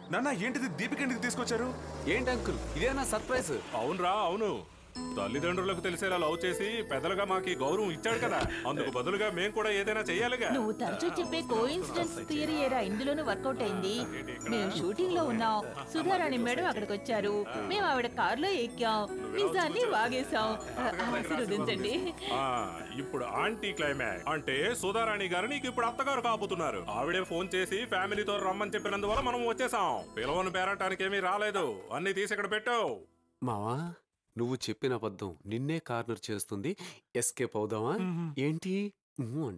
నాన్న ఏంటిది దీపిక ఇంటికి తీసుకొచ్చారు ఏంటి అంకుల్ ఇదేనా సర్ప్రైజ్ అవునరా అవును తల్లిదండ్రులకు తెలిసేలా లవ్ చేసి పెద్దలుగా మాకు ఈ గౌరవం ఇచ్చాడు కదా అందుకు బదులుగా మేము కూడా ఏదైనా చెయ్యాలిగా నువ్వు తరచూ చెప్పే కోఇన్సిడెన్స్ థియరీ ఏరా ఇందులోనూ వర్కౌట్ అయింది మేము షూటింగ్ లో ఉన్నాం సుధారాణి మేడం అక్కడికి వచ్చారు మేము ఆవిడ కారులో ఎక్కాం నిజాన్ని వాగేశాం ఆ, ఆశీర్వదించండి ఆ, ఇప్పుడు ఆంటీ క్లైమాక్స్ అంటే సుధారాణి గారు నీకు ఇప్పుడు అత్తగారు కాబోతున్నారు ఆవిడే ఫోన్ చేసి ఫ్యామిలీతో రమ్మని చెప్పినందువల్ల మనం వచ్చేసాం పిలవను పేరటానికి ఏమీ రాలేదు అన్ని తీసి ఇక్కడ పెట్టావు మావా నువ్వు చెప్పిన అబద్ధం నిన్నే కార్నర్ చేస్తుంది ఎస్కేప్ అవుదామా ఏంటి ఊ అంట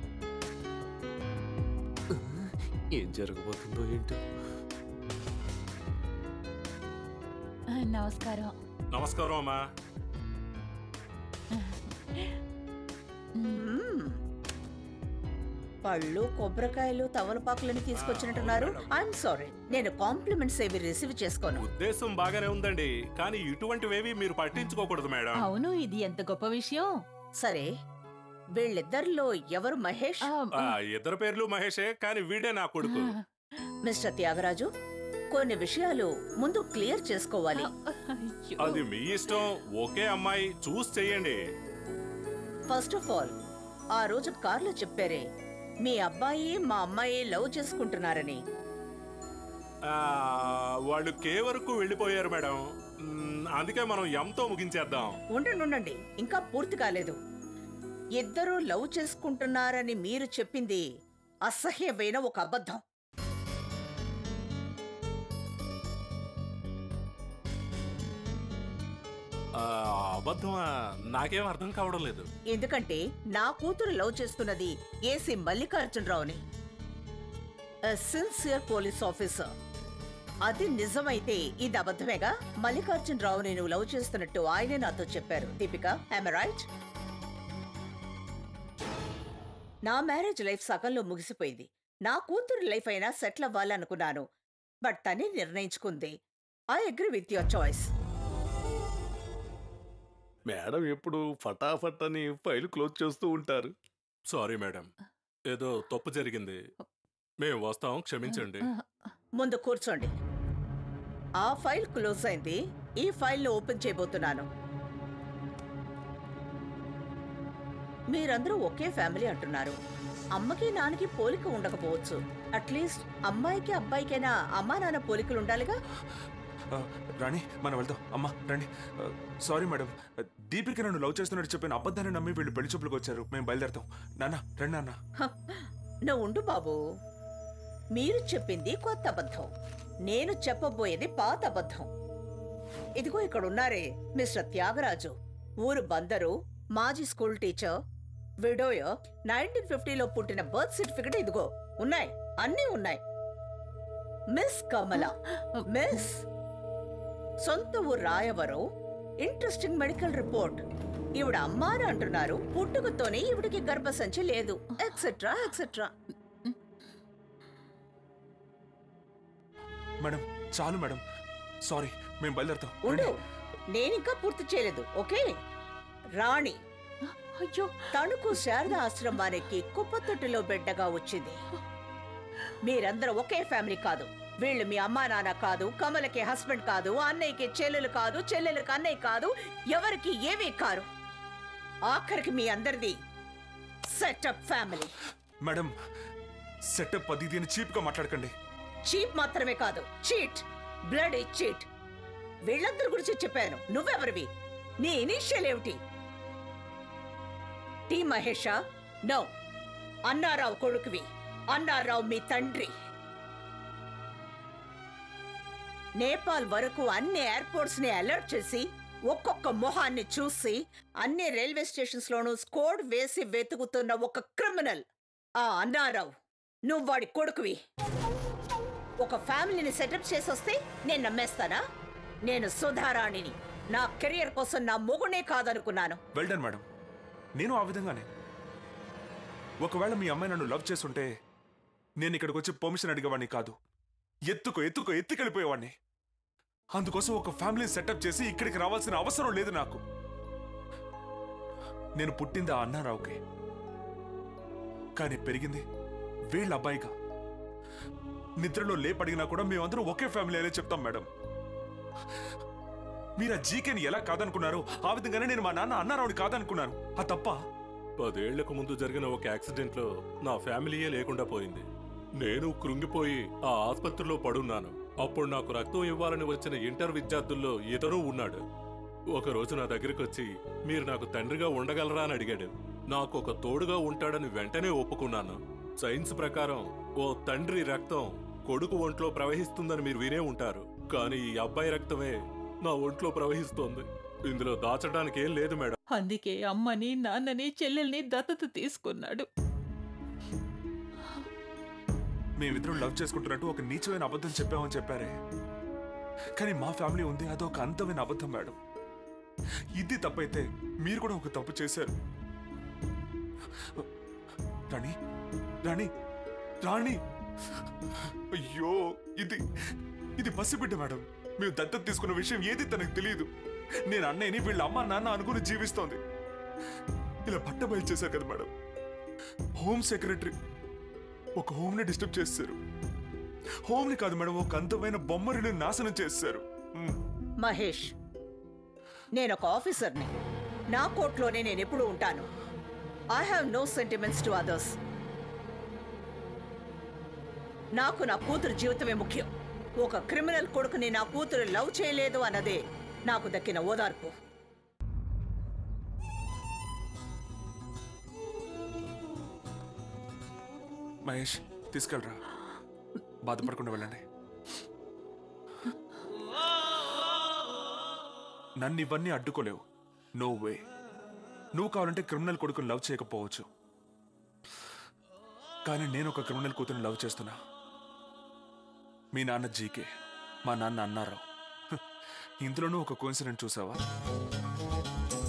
ఏం జరగబోతుందో ఏంటో ఆ, నమస్కారం నమస్కారం అమ్మా పళ్ళు కొబ్బరికాయలు తవలపాకులని తీసుకొచ్చినట్టున్నారు ఐఎమ్ సారీ నేను కాంప్లిమెంట్స్ ఏవి రిసీవ్ చేసుకోను ఉద్దేశం బాగానే ఉందండి కానీ ఇటువంటివేవి మీరు పట్టించుకోకూడదు మేడం అవును ఇది ఎంత గొప్ప విషయం సరే వీళ్ళిద్దరిలో ఎవరు మహేష్ ఆ, ఆ, ఇద్దరు పేర్లు మహేషే కానీ వీడే నా కొడుకు మిస్టర్ త్యాగరాజు కొన్ని విషయాలు ముందు క్లియర్ చేసుకోవాలి అయ్యో. అది మీ ఇష్టం ఒకే అమ్మాయి చూస్ చెయ్యండి ఫస్ట్ ఆఫ్ ఆల్ ఆ రోజు కార్లో చెప్పారే మీ అబ్బాయి మా అమ్మాయి లవ్ చేసుకుంటున్నారని ఆ, వాళ్ళు కే వరకు వెళ్ళిపోయారు మేడం మ్, అందుకే మనం ఎంతో ముగించేద్దాం ఉండండి ఉండండి ఇంకా పూర్తి కాలేదు ఇద్దరూ లవ్ చేసుకుంటున్నారని మీరు చెప్పింది అసహ్యమైన ఒక అబద్ధం ఆ, అబద్ధమా నాకేం అర్థం కావడం లేదు ఎందుకంటే నా కూతురు లవ్ చేస్తున్నది ఏసీ మల్లికార్జునరావుని సిన్సియర్ పోలీస్ ఆఫీసర్ అది నిజమైతే ఇది అబద్ధమేగా మల్లికార్జునరావుని నువ్వు లవ్ చేస్తున్నట్టు ఆయనే నాతో చెప్పారు దీపిక ఐఎమ్ రైట్ నా మ్యారేజ్ లైఫ్ సగంలో ముగిసిపోయింది నా కూతురు లైఫ్ అయినా సెటిల్ అవ్వాలనుకున్నాను బట్ తనే నిర్ణయించుకుంది I agree with your choice madam ఎప్పుడు ఫటాఫట్ అని ఫైల్ క్లోజ్ చేస్తూ ఉంటారు సారీ మేడం ఏదో తప్పు జరిగింది మేము వస్తాం క్షమించండి ముందు కూర్చోండి ఆ ఫైల్ క్లోజ్ అయింది ఈ ఫైల్ని ఓపెన్ చేయబోతున్నాను మీరందరూ ఒకే ఫ్యామిలీ అంటున్నారు అమ్మకి నాన్నకి పోలిక ఉండకపోవచ్చు అట్లీస్ట్ అమ్మాయికి అబ్బాయికైనా అమ్మా నాన్న పోలికలు ఉండాలిగా ఆ, రాణి మనం వెళ్దాం అమ్మా రండి ఆ, సారీ మేడం ఆ, దీపిక నన్ను లవ్ చేస్తున్నట్టు చెప్పిన అబద్ధాన్ని నమ్మి వీళ్ళు పెళ్లి చూపులకు వచ్చారు మేము బయలుదేరుతాం నాన్న రండి నాన్న హ, నువ్వు ఉండు బాబు మీరు చెప్పింది కొత్త అబద్ధం నేను చెప్పబోయేది పాత అబద్ధం ఇదిగో ఇక్కడ ఉన్నారే మిస్టర్ త్యాగరాజు ఊరు బందరు మాజీ స్కూల్ టీచర్ విడోయో నైన్టీన్ ఫిఫ్టీలో పుట్టిన బర్త్ సర్టిఫికెట్ ఇదిగో ఉన్నాయి అన్నీ ఉన్నాయి మిస్ కమల మిస్ సొంత ఊరు రాయవరం ఇంట్రెస్టింగ్ మెడికల్ రిపోర్ట్ ఈవిడ అమ్మాని అంటున్నారు పుట్టుకతోనే ఈవిడికి గర్భసంచి లేదు ఎక్సెట్రా ఎక్సెట్రా మేడం చాలు మేడం సారీ మేము బయలుదేరుతాం ఉండు రండి. నేనింకా పూర్తి చేయలేదు ఓకే రాణి అయ్యో తణుకు శారద ఆశ్రమానికి కుప్పతొట్టులో బిడ్డగా వచ్చింది మీరందరూ ఒకే ఫ్యామిలీ కాదు వీళ్ళు మీ అమ్మా నాన్న కాదు కమలకి హస్బెండ్ కాదు అన్నయ్యకి చెల్లెలు కాదు చెల్లెలకి అన్నయ్య కాదు ఎవరికి ఏమీ కారు ఆఖరికి మీ అందరిది సెటప్ ఫ్యామిలీ మేడం సెటప్ అది దీన్ని చీప్ గా మాట్లాడకండి చీప్ మాత్రమే కాదు చీట్ బ్లడ్ చీట్ వీళ్ళందరి గురించి చెప్పాను నువ్వెవరివి నీ ఇనిషియల్ ఏమిటి టీ మహేషా నో అన్నారావు కొడుకువి అన్నారావు మీ తండ్రి నేపాల్ వరకు అన్ని ఎయిర్పోర్ట్స్ ని అలర్ట్ చేసి ఒక్కొక్క మొహాన్ని చూసి అన్ని రైల్వే స్టేషన్స్ లోనూ స్కోడ్ వేసి వెతుకుతున్న ఒక క్రిమినల్ ఆ అన్నారావు నువ్వు వాడి కొడుకువి ఒక ఫ్యామిలీని సెటప్ చేసొస్తే నేను నమ్మేస్తానా నేను సుధారాణిని నా కెరియర్ కోసం నా మొగునే కాదనుకున్నాను వెల్డన్ మేడం నేను ఆ విధంగానే ఒకవేళ మీ అమ్మాయి నన్ను లవ్ చేస్తుంటే నేను ఇక్కడికి వచ్చి పర్మిషన్ అడిగేవాడిని కాదు ఎత్తుకో ఎత్తుకో ఎత్తుకెళ్ళిపోయేవాడిని అందుకోసం ఒక ఫ్యామిలీ సెటప్ చేసి ఇక్కడికి రావాల్సిన అవసరం లేదు నాకు నేను పుట్టింది ఆ అన్నారావుకి కానీ పెరిగింది వీళ్ళ అబ్బాయిగా నిద్రలో లేపడిగినా కూడా మేమందరం ఒకే ఫ్యామిలీ అనే చెప్తాం మేడం మీరు ఆ జీకేని ఎలా కాదనుకున్నారు ఆ విధంగానే నేను మా నాన్న అన్నారావుని కాదనుకున్నాను ఆ తప్ప పదేళ్లకు ముందు జరిగిన ఒక యాక్సిడెంట్ లో నా ఫ్యామిలీయే లేకుండా పోయింది నేను కృంగిపోయి ఆ ఆసుపత్రిలో పడున్నాను అప్పుడు నాకు రక్తం ఇవ్వాలని వచ్చిన ఇంటర్ విద్యార్థుల్లో ఇతను ఉన్నాడు ఒక రోజు నా దగ్గరికి వచ్చి మీరు నాకు తండ్రిగా ఉండగలరా అని అడిగాడు నాకు ఒక తోడుగా ఉంటాడని వెంటనే ఒప్పుకున్నాను సైన్స్ ప్రకారం ఓ తండ్రి రక్తం కొడుకు ఒంట్లో ప్రవహిస్తుందని మీరు వినే ఉంటారు కానీ ఈ అబ్బాయి రక్తమే నా ఒంట్లో ప్రవహిస్తోంది ఇందులో దాచడానికి ఏం లేదు మేడం అందుకే అమ్మని నాన్నని చెల్లెల్ని దత్తత తీసుకున్నాడు మేమిద్దరం లవ్ చేసుకుంటున్నట్టు ఒక నీచమైన అబద్ధం చెప్పామని చెప్పారే కానీ మా ఫ్యామిలీ ఉంది అదొక అంతమైన అబద్ధం మేడం ఇది తప్పైతే మీరు కూడా ఒక తప్పు చేశారు రాణి రాణి రాణి అయ్యో ఇది ఇది పసిబిడ్డ మేడం మేము దత్తత తీసుకున్న విషయం ఏది తనకు తెలియదు నేను అన్నయ్యని వీళ్ళ అమ్మ నాన్న అనుకుని జీవిస్తోంది ఇలా పట్ట బయలు చేశారు కదా మేడం హోమ్ సెక్రటరీ ఒక హోమ్ ని డిస్టర్బ్ చేస్తారు హోమ్ ని కాదు మేడం ఒక అందమైన బొమ్మరిని నాశనం చేస్తారు మ్. మహేష్ నేను ఒక ఆఫీసర్ని నా కోర్టులోనే నేను ఎప్పుడు ఉంటాను I have no sentiments to others నాకు నా కూతురు జీవితమే ముఖ్యం ఒక క్రిమినల్ కొడుకుని నా కూతురు లవ్ చేయలేదు అన్నదే నాకు దక్కిన ఓదార్పు మహేష్ తీసుకెళ్ళరా బాధపడకుండా వెళ్ళండి నన్ను ఇవన్నీ అడ్డుకోలేవు నో వే నువ్వు కావాలంటే క్రిమినల్ కొడుకుని లవ్ చేయకపోవచ్చు కానీ నేను ఒక క్రిమినల్ కూతురుని లవ్ చేస్తున్నా మీ నాన్న జీకే మా నాన్న అన్నారావు హ్, ఇందులోనూ ఒక కోయిన్సిడెంట్ చూసావా